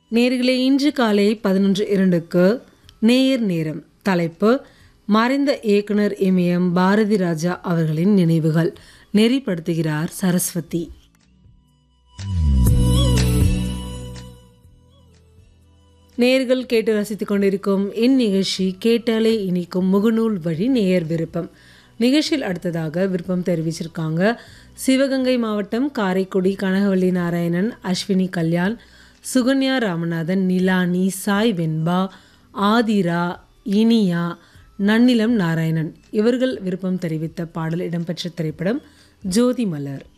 நேர்களே இன்று காலை பதினொன்று இரண்டுக்கு நேயர் நேரம் தலைப்பு மறைந்த இயக்குனர் இமயம் பாரதி ராஜா அவர்களின் நினைவுகள் நெறிப்படுத்துகிறார் சரஸ்வதி நேர்கள் கேட்டு ரசித்துக் கொண்டிருக்கும் இந்நிகழ்ச்சி கேட்டாலே இனிக்கும் முகநூல் வழி நேயர் விருப்பம் நிகழ்ச்சியில் அடுத்ததாக விருப்பம் தெரிவிச்சிருக்காங்க சிவகங்கை மாவட்டம் காரைக்குடி கனகவள்ளி நாராயணன் அஸ்வினி கல்யாண் சுகன்யா ராமநாதன் நிலானி சாய் வெண்பா ஆதிரா இனியா நன்னிலம் நாராயணன் இவர்கள் விருப்பம் தெரிவித்த பாடல் இடம்பெற்ற திரைப்படம் ஜோதி மலர்